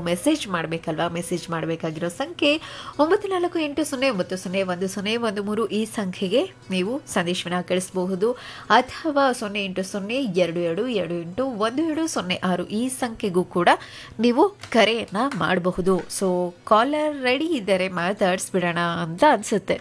message ಮಾಡಬೇಕಲ್ವಾ message ಮಾಡಬೇಕಾಗಿರೋ ಸಂಖ್ಯೆ ಒಂಬತ್ತು ನಾಲ್ಕು ಎಂಟು ಸೊನ್ನೆ ಒಂಬತ್ತು ಸೊನ್ನೆ ಒಂದು ಸೊನ್ನೆ ಒಂದು ಮೂರು ಈ ಸಂಖ್ಯೆಗೆ ನೀವು ಸಂದೇಶವನ್ನು ಕಳಿಸಬಹುದು ಅಥವಾ ಸೊನ್ನೆ ಎಂಟು ಸೊನ್ನೆ ಎರಡು ಎರಡು ಎರಡು ಎಂಟು ಒಂದು ಎರಡು ಸೊನ್ನೆ ಆರು ಈ ಸಂಖ್ಯೆಗೂ ಕೂಡ ನೀವು ಕರೆಯನ್ನು ಮಾಡಬಹುದು ಸೊ ಕಾಲರ್ ರೆಡಿ ಇದ್ದರೆ ಮಾತಾಡಿಸ್ಬಿಡೋಣ ಅಂತ ಅನಿಸುತ್ತೆ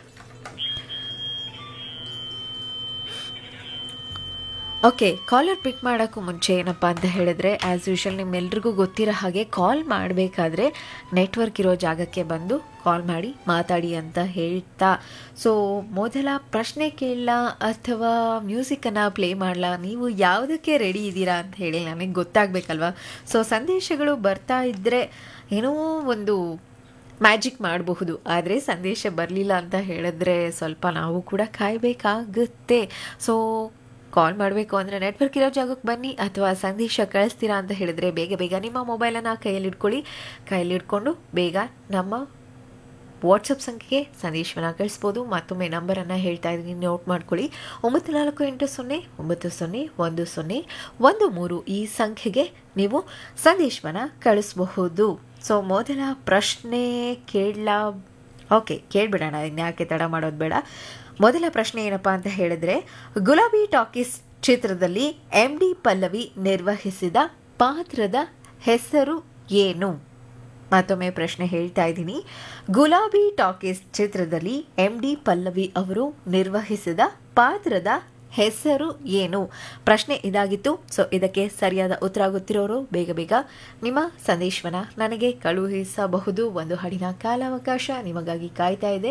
ಓಕೆ ಕಾಲರ್ ಪಿಕ್ ಮಾಡೋಕ್ಕೂ ಮುಂಚೆ ಏನಪ್ಪ ಅಂತ ಹೇಳಿದ್ರೆ ಆ್ಯಸ್ ಯೂಶಲ್ ನಿಮ್ಮೆಲ್ರಿಗೂ ಗೊತ್ತಿರೋ ಹಾಗೆ ಕಾಲ್ ಮಾಡಬೇಕಾದ್ರೆ ನೆಟ್ವರ್ಕ್ ಇರೋ ಜಾಗಕ್ಕೆ ಬಂದು ಕಾಲ್ ಮಾಡಿ ಮಾತಾಡಿ ಅಂತ ಹೇಳ್ತಾ ಸೊ ಮೊದಲ ಪ್ರಶ್ನೆ ಕೇಳಲ ಅಥವಾ ಮ್ಯೂಸಿಕನ್ನು ಪ್ಲೇ ಮಾಡಲ ನೀವು ಯಾವುದಕ್ಕೆ ರೆಡಿ ಇದ್ದೀರಾ ಅಂತ ಹೇಳಿ ನನಗೆ ಗೊತ್ತಾಗಬೇಕಲ್ವಾ ಸೊ ಸಂದೇಶಗಳು ಬರ್ತಾ ಇದ್ದರೆ ಏನೋ ಒಂದು ಮ್ಯಾಜಿಕ್ ಮಾಡಬಹುದು ಆದರೆ ಸಂದೇಶ ಬರಲಿಲ್ಲ ಅಂತ ಹೇಳಿದ್ರೆ ಸ್ವಲ್ಪ ನಾವು ಕೂಡ ಕಾಯಬೇಕಾಗುತ್ತೆ ಸೊ ಕಾಲ್ ಮಾಡಬೇಕು ಅಂದರೆ ನೆಟ್ವರ್ಕ್ ಇರೋ ಜಾಗಕ್ಕೆ ಬನ್ನಿ ಅಥವಾ ಸಂದೇಶ ಕಳಿಸ್ತೀರಾ ಅಂತ ಹೇಳಿದರೆ ಬೇಗ ಬೇಗ ನಿಮ್ಮ ಮೊಬೈಲನ್ನು ಕೈಯಲ್ಲಿ ಇಟ್ಕೊಳ್ಳಿ ಕೈಯಲ್ಲಿ ಇಟ್ಕೊಂಡು ಬೇಗ ನಮ್ಮ ವಾಟ್ಸಪ್ ಸಂಖ್ಯೆಗೆ ಸಂದೇಶವನ್ನು ಕಳಿಸ್ಬೋದು ಮತ್ತೊಮ್ಮೆ ನಂಬರನ್ನು ಹೇಳ್ತಾ ಇದ್ದೀನಿ ನೋಟ್ ಮಾಡ್ಕೊಳ್ಳಿ ಒಂಬತ್ತು ನಾಲ್ಕು ಎಂಟು ಸೊನ್ನೆ ಒಂಬತ್ತು ಸೊನ್ನೆ ಒಂದು ಸೊನ್ನೆ ಒಂದು ಮೂರು ಈ ಸಂಖ್ಯೆಗೆ ನೀವು ಸಂದೇಶವನ್ನು ಕಳಿಸಬಹುದು ಸೊ ಮೊದಲ ಪ್ರಶ್ನೆ ಕೇಳಲ ಓಕೆ ಕೇಳಿಬಿಡೋಣ ಇನ್ಯಾಕೆ ತಡ ಮಾಡೋದು ಬೇಡ ಮೊದಲ ಪ್ರಶ್ನೆ ಏನಪ್ಪ ಅಂತ ಹೇಳಿದ್ರೆ ಗುಲಾಬಿ ಟಾಕೀಸ್ ಚಿತ್ರದಲ್ಲಿ ಎಂ ಡಿ ಪಲ್ಲವಿ ನಿರ್ವಹಿಸಿದ ಪಾತ್ರದ ಹೆಸರು ಏನು ಮತ್ತೊಮ್ಮೆ ಪ್ರಶ್ನೆ ಹೇಳ್ತಾ ಇದ್ದೀನಿ ಗುಲಾಬಿ ಟಾಕೀಸ್ ಚಿತ್ರದಲ್ಲಿ ಎಂ ಡಿ ಪಲ್ಲವಿ ಅವರು ನಿರ್ವಹಿಸಿದ ಪಾತ್ರದ ಹೆಸರು ಏನು ಪ್ರಶ್ನೆ ಇದಾಗಿತ್ತು ಸೊ ಇದಕ್ಕೆ ಸರಿಯಾದ ಉತ್ತರ ಗೊತ್ತಿರೋರು ಬೇಗ ಬೇಗ ನಿಮ್ಮ ಸಂದೇಶವನ್ನು ನನಗೆ ಕಳುಹಿಸಬಹುದು ಒಂದು ಹಾಡಿನ ಕಾಲಾವಕಾಶ ನಿಮಗಾಗಿ ಕಾಯ್ತಾ ಇದೆ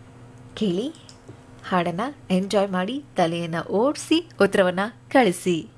ಕೇಳಿ ಹಾಡನ್ನು ಎಂಜಾಯ್ ಮಾಡಿ ತಲೆಯನ್ನು ಓಡಿಸಿ ಉತ್ತರವನ್ನು ಕಳಿಸಿ